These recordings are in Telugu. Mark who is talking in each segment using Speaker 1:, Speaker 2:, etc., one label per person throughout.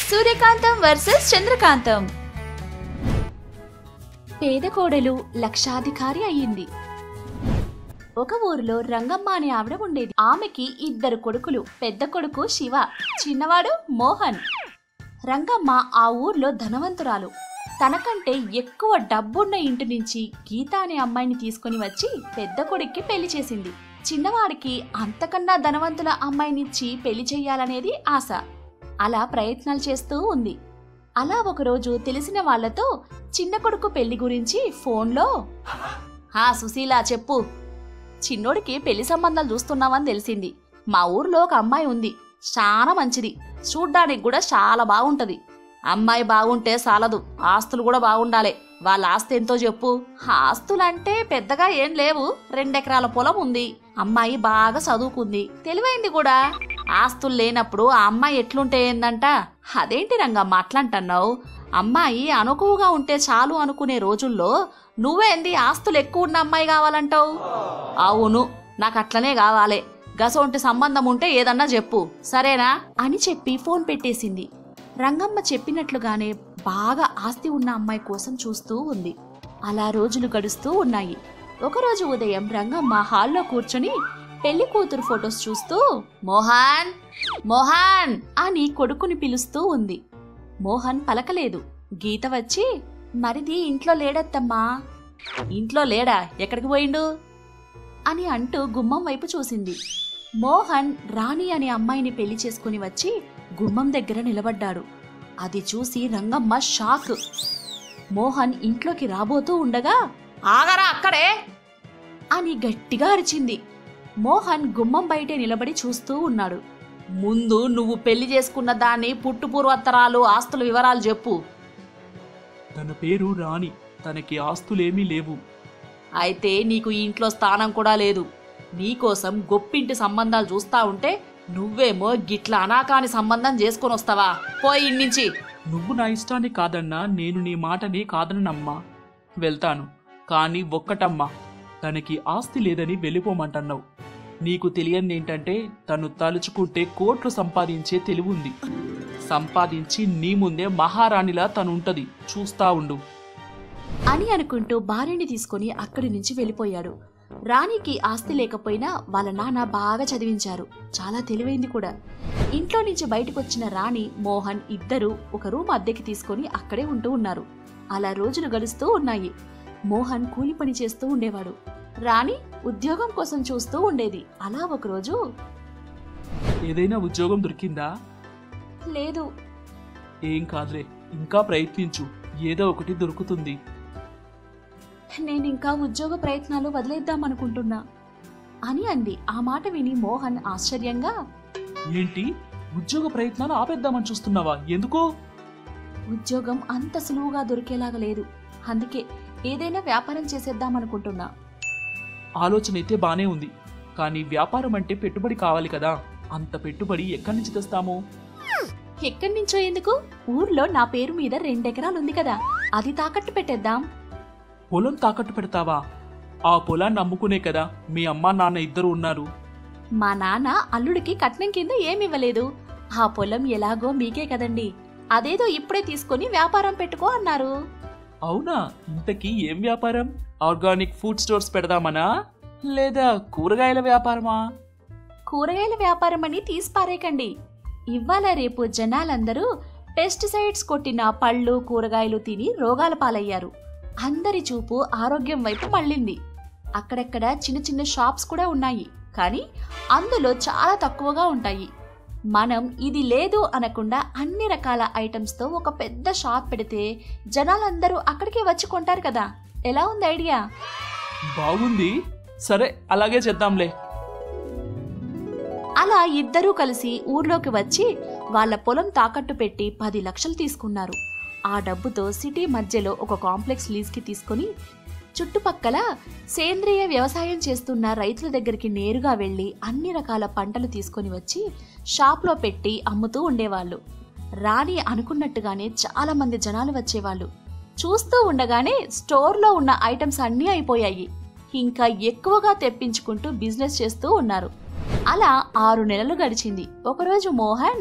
Speaker 1: సూర్యకాంతం వర్సెస్ చంద్రకాంతం పేద కోడలు లక్షాధికారి అయ్యింది ఒక ఊరిలో రంగమ్మ అనే ఆవిడ ఉండేది ఆమెకి ఇద్దరు కొడుకులు పెద్ద కొడుకు శివ చిన్నవాడు మోహన్ రంగమ్మ ఆ ఊర్లో ధనవంతురాలు తనకంటే ఎక్కువ డబ్బున్న ఇంటి నుంచి గీత అనే అమ్మాయిని తీసుకొని వచ్చి పెద్ద కొడుక్కి పెళ్లి చేసింది చిన్నవాడికి అంతకన్నా ధనవంతుల అమ్మాయినిచ్చి పెళ్లి చెయ్యాలనేది ఆశ అలా ప్రయత్నాలు చేస్తూ ఉంది అలా ఒకరోజు తెలిసిన వాళ్లతో చిన్న కొడుకు పెళ్లి గురించి ఫోన్లో హా సుశీల చెప్పు చిన్నోడికి పెళ్లి సంబంధాలు చూస్తున్నామని తెలిసింది మా ఊర్లో ఒక అమ్మాయి ఉంది చాలా మంచిది చూడ్డానికి కూడా చాలా బాగుంటది అమ్మాయి బాగుంటే చాలదు ఆస్తులు కూడా బాగుండాలి వాళ్ళ ఆస్తి ఎంతో చెప్పు ఆస్తులంటే పెద్దగా ఏం లేవు రెండెకరాల పొలం ఉంది అమ్మాయి బాగా చదువుకుంది తెలివైంది కూడా ఆస్తులు లేనప్పుడు ఆ అమ్మాయి ఎట్లుంటే ఏందంట అదేంటి రంగమ్మ అట్లంటన్నావు అమ్మాయి అనుకువగా ఉంటే చాలు అనుకునే రోజుల్లో నువ్వేంది ఆస్తులు ఎక్కువ ఉన్న అమ్మాయి కావాలంటావు అవును నాకు అట్లనే కావాలి గసొంటి సంబంధం ఉంటే ఏదన్నా చెప్పు సరేనా అని చెప్పి ఫోన్ పెట్టేసింది రంగమ్మ చెప్పినట్లుగానే బాగా ఆస్తి ఉన్న అమ్మాయి కోసం చూస్తూ ఉంది అలా రోజులు గడుస్తూ ఉన్నాయి ఒకరోజు ఉదయం రంగమ్మ హాల్లో కూర్చొని పెళ్లి కూతురు ఫొటోస్ చూస్తూ మోహన్ మోహన్ అని కొడుకుని పిలుస్తూ ఉంది మోహన్ పలకలేదు గీత వచ్చి మరిది ఇంట్లో లేడత్తమ్మా ఇంట్లో లేడా ఎక్కడికి పోయిండు అని అంటూ గుమ్మం వైపు చూసింది మోహన్ రాణి అనే అమ్మాయిని పెళ్లి చేసుకుని వచ్చి గుమ్మం దగ్గర నిలబడ్డాడు అది చూసి రంగమ్మ షాక్ మోహన్ ఇంట్లోకి రాబోతూ ఉండగా ఆగరా అక్కడే అని గట్టిగా అరిచింది మోహన్ గుమ్మం బయటే నిలబడి చూస్తూ ఉన్నాడు ముందు నువ్వు పెళ్లి చేసుకున్న దాన్ని పుట్టు పూర్వత్తరాలు ఆస్తుల వివరాలు చెప్పు
Speaker 2: తన పేరు రాణి తనకి ఆస్తులేమీ లేవు
Speaker 1: అయితే నీకు ఈ ఇంట్లో స్థానం కూడా లేదు నీకోసం గొప్పింటి సంబంధాలు చూస్తా ఉంటే నువ్వేమో గిట్ల అనాకాని సంబంధం చేసుకొని వస్తావా పోయి ఇన్నించి
Speaker 2: నువ్వు నా ఇష్టాన్ని కాదన్నా నేను నీ మాటని కాదనమ్మా వెళ్తాను కానీ ఒక్కటమ్మా తనకి ఆస్తి లేదని వెళ్ళిపోమంటున్నావు నీకు తెలియంది ఏంటంటే తను తలుచుకుంటే కోట్లు సంపాదించే తెలివి ఉంది సంపాదించి నీ ముందే మహారాణిలా తనుంటది చూస్తా ఉండు
Speaker 1: అని అనుకుంటూ భార్యని తీసుకొని అక్కడి నుంచి వెళ్ళిపోయాడు రాణికి ఆస్తి లేకపోయినా వాళ్ళ నాన్న బాగా చదివించారు చాలా తెలివైంది కూడా ఇంట్లో నుంచి బయటకొచ్చిన రాణి మోహన్ ఇద్దరు ఒక రూమ్ అద్దెకి తీసుకొని అక్కడే ఉంటూ ఉన్నారు అలా రోజులు గడుస్తూ ఉన్నాయి మోహన్ కూలి పని చేస్తూ ఉండేవాడు రాణి ఉద్యోగం కోసం చూస్తూ ఉండేది అలా ఒకరోజు
Speaker 2: ఏదైనా ఉద్యోగం దొరికిందా
Speaker 1: లేదు
Speaker 2: ఏం కాదులే ఇంకా ప్రయత్నించు ఏదో ఒకటి దొరుకుతుంది
Speaker 1: నేను ఇంకా ఉద్యోగ ప్రయత్నాలు వదిలేద్దామనుకుంటున్నా అని అంది ఆ మాట విని మోహన్ ఆశ్చర్యంగా
Speaker 2: ఏంటి ఉద్యోగ ప్రయత్నాలు ఆపేద్దామని చూస్తున్నావా ఎందుకు
Speaker 1: ఉద్యోగం అంత సులువుగా దొరికేలాగా లేదు అందుకే ఏదైనా వ్యాపారం చేసేద్దామనుకుంటున్నా
Speaker 2: ఆలోచన అయితే బానే ఉంది కానీ వ్యాపారం అంటే పెట్టుబడి కావాలి కదా అంత పెట్టుబడి ఎక్కడి నుంచి తెస్తాము
Speaker 1: ఎక్కడి నుంచో ఎందుకు ఊర్లో నా పేరు మీద రెండెకరాలుంది కదా అది తాకట్టు పెట్టేద్దాం
Speaker 2: పొలం తాకట్టు పెడతావా ఆ పొలాన్ని అమ్ముకునే కదా మీ అమ్మా నాన్న ఇద్దరు ఉన్నారు
Speaker 1: మా నాన్న అల్లుడికి కట్నం కింద ఏమివ్వలేదు ఆ పొలం ఎలాగో మీకే కదండి అదేదో ఇప్పుడే తీసుకొని వ్యాపారం పెట్టుకో అన్నారు
Speaker 2: అవునా ఇంతకీ ఏం వ్యాపారం ఆర్గానిక్ ఫుడ్ స్టోర్స్ పెడదామనా లేదా కూరగాయల వ్యాపారమా
Speaker 1: కూరగాయల వ్యాపారం అని తీసి పారేయకండి ఇవాళ రేపు జనాలందరూ పెస్టిసైడ్స్ కొట్టిన పళ్ళు కూరగాయలు తిని రోగాల పాలయ్యారు అందరి చూపు ఆరోగ్యం వైపు మళ్ళింది అక్కడక్కడ చిన్న చిన్న షాప్స్ కూడా ఉన్నాయి కానీ అందులో చాలా తక్కువగా ఉంటాయి మనం ఇది లేదు అనకుండా అన్ని రకాల ఐటమ్స్తో ఒక పెద్ద షాప్ పెడితే జనాలందరూ అక్కడికే వచ్చి కొంటారు కదా ఎలా ఉంది ఐడియా
Speaker 2: బాగుంది సరే అలాగే చేద్దాంలే
Speaker 1: అలా ఇద్దరూ కలిసి ఊర్లోకి వచ్చి వాళ్ళ పొలం తాకట్టు పెట్టి పది లక్షలు తీసుకున్నారు ఆ డబ్బుతో సిటీ మధ్యలో ఒక కాంప్లెక్స్ లీజ్కి తీసుకొని చుట్టుపక్కల సేంద్రియ వ్యవసాయం చేస్తున్న రైతుల దగ్గరికి నేరుగా వెళ్ళి అన్ని రకాల పంటలు తీసుకొని వచ్చి షాప్లో పెట్టి అమ్ముతూ ఉండేవాళ్ళు రాణి అనుకున్నట్టుగానే చాలా మంది జనాలు వచ్చేవాళ్ళు చూస్తూ ఉండగానే స్టోర్లో ఉన్న ఐటమ్స్ అన్నీ అయిపోయాయి ఇంకా ఎక్కువగా తెప్పించుకుంటూ బిజినెస్ చేస్తూ ఉన్నారు అలా ఆరు నెలలు గడిచింది ఒకరోజు మోహన్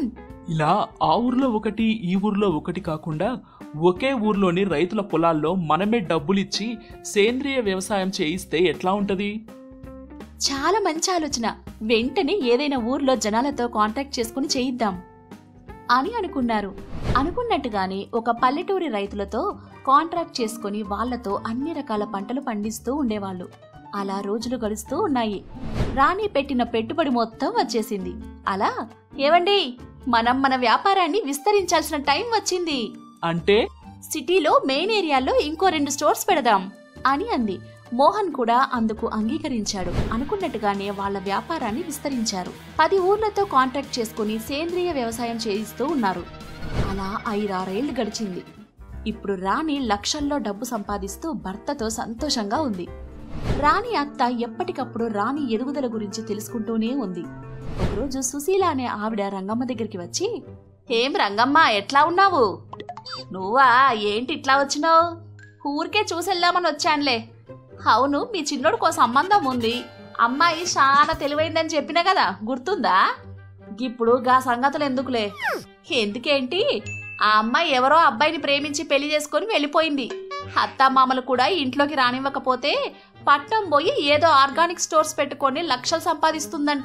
Speaker 2: ఇలా ఆ ఊర్లో ఒకటి ఈ ఊర్లో ఒకటి కాకుండా ఒకే ఊర్లోని రైతుల పొలాల్లో మనమే డబ్బులిచ్చి సేంద్రియ వ్యవసాయం చేయిస్తే ఎట్లా ఉంటది
Speaker 1: చాలా మంచి ఆలోచన వెంటనే ఏదైనా ఊర్లో జనాలతో కాంటాక్ట్ చేసుకుని చేయిద్దాం అని అనుకున్నారు అనుకున్నట్టుగానే ఒక పల్లెటూరి రైతులతో కాంట్రాక్ట్ చేసుకుని వాళ్ళతో అన్ని రకాల పంటలు పండిస్తూ ఉండేవాళ్ళు అలా రోజులు గడుస్తూ ఉన్నాయి రాణి పెట్టిన పెట్టుబడి మొత్తం వచ్చేసింది అలా ఏవండి మనం మన వ్యాపారాన్ని విస్తరించాల్సిన టైం వచ్చింది
Speaker 2: అంటే
Speaker 1: సిటీలో మెయిన్ ఏరియాలో ఇంకో రెండు స్టోర్స్ పెడదాం అని అంది మోహన్ కూడా అందుకు అంగీకరించాడు అనుకున్నట్టుగానే వాళ్ళ వ్యాపారాన్ని విస్తరించారు పది ఊర్లతో కాంటాక్ట్ చేసుకుని సేంద్రియ వ్యవసాయం చేయిస్తూ ఉన్నారు అలా ఐదారేళ్లు గడిచింది ఇప్పుడు రాణి లక్షల్లో డబ్బు సంపాదిస్తూ భర్తతో సంతోషంగా ఉంది రాణి అత్త ఎప్పటికప్పుడు రాణి ఎదుగుదల గురించి తెలుసుకుంటూనే ఉంది ఒకరోజు సుశీల అనే ఆవిడ రంగమ్మ దగ్గరికి వచ్చి ఏం రంగమ్మ ఎట్లా ఉన్నావు నువ్వా ఏంటి ఇట్లా వచ్చినావు ఊరికే చూసెళ్దామని వచ్చానులే అవును మీ చిన్నోడికో సంబంధం ఉంది అమ్మాయి చాలా తెలివైందని చెప్పినా కదా గుర్తుందా ఇప్పుడు గా సంగతులు ఎందుకులే ఎందుకేంటి ఆ అమ్మాయి ఎవరో అబ్బాయిని ప్రేమించి పెళ్లి చేసుకొని వెళ్ళిపోయింది అత్తామామలు కూడా ఇంట్లోకి రానివ్వకపోతే పట్నం పోయి ఏదో ఆర్గానిక్ స్టోర్స్ పెట్టుకొని లక్షలు సంపాదిస్తుందంట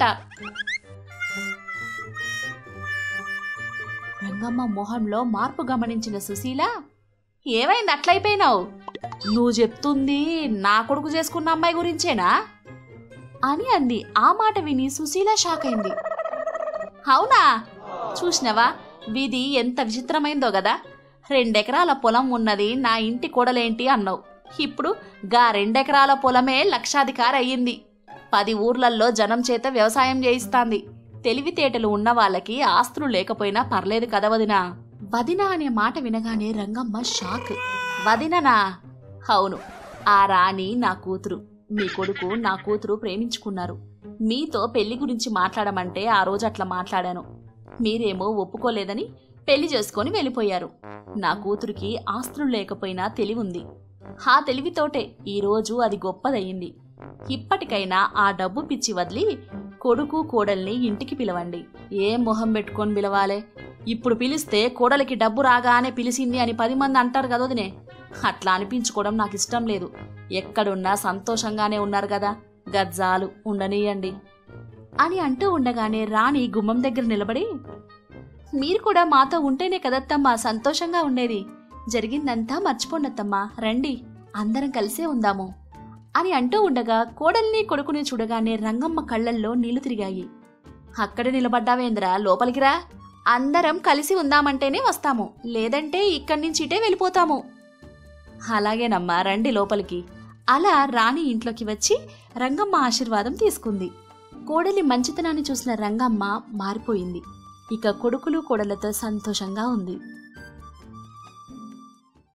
Speaker 1: రంగమ్మ మొహంలో మార్పు గమనించిన సుశీల ఏమైంది అట్లయిపోయినావు నువ్వు చెప్తుంది నా కొడుకు చేసుకున్న అమ్మాయి గురించేనా అని అంది ఆ మాట విని సుశీల షాక్ అయింది అవునా చూసినవా విధి ఎంత విచిత్రమైందో కదా రెండెకరాల పొలం ఉన్నది నా ఇంటి కొడలేంటి అన్నావు ఇప్పుడు గా రెండెకరాల పొలమే లక్షాధికారి అయ్యింది పది ఊర్లల్లో జనం చేత వ్యవసాయం చేయిస్తాంది తెలివితేటలు ఉన్న వాళ్ళకి ఆస్తులు లేకపోయినా పర్లేదు కదా వదినా వదిన అనే మాట వినగానే రంగమ్మ షాక్ వదిననా అవును ఆ రాణి నా కూతురు మీ కొడుకు నా కూతురు ప్రేమించుకున్నారు మీతో పెళ్లి గురించి మాట్లాడమంటే ఆ రోజు అట్లా మాట్లాడాను మీరేమో ఒప్పుకోలేదని పెళ్లి చేసుకొని వెళ్ళిపోయారు నా కూతురికి ఆస్తులు లేకపోయినా తెలివుంది ఆ తెలివితోటే ఈరోజు అది గొప్పదయ్యింది ఇప్పటికైనా ఆ డబ్బు పిచ్చి వదిలి కొడుకు కోడల్ని ఇంటికి పిలవండి ఏం మొహం పెట్టుకొని పిలవాలే ఇప్పుడు పిలిస్తే కోడలికి డబ్బు రాగానే పిలిచింది అని పది మంది అంటారు కదోదినే అట్లా అనిపించుకోవడం నాకు ఇష్టం లేదు ఎక్కడున్నా సంతోషంగానే ఉన్నారు కదా గజ్జాలు ఉండనీయండి అని అంటూ ఉండగానే రాణి గుమ్మం దగ్గర నిలబడి మీరు కూడా మాతో ఉంటేనే కదత్తమ్మా సంతోషంగా ఉండేది జరిగిందంతా మర్చిపోండత్తమ్మా రండి అందరం కలిసే ఉందాము అని అంటూ ఉండగా కోడల్ని కొడుకుని చూడగానే రంగమ్మ కళ్ళల్లో నీళ్లు తిరిగాయి అక్కడ నిలబడ్డావేంద్రా లోపలికి రా అందరం కలిసి ఉందామంటేనే వస్తాము లేదంటే ఇక్కడి నుంచి ఇటే వెళ్ళిపోతాము అలాగేనమ్మా రండి లోపలికి అలా రాణి ఇంట్లోకి వచ్చి రంగమ్మ ఆశీర్వాదం తీసుకుంది కోడలి మంచితనాన్ని చూసిన రంగమ్మ మారిపోయింది ఇక కొడుకులు కోడలతో సంతోషంగా ఉంది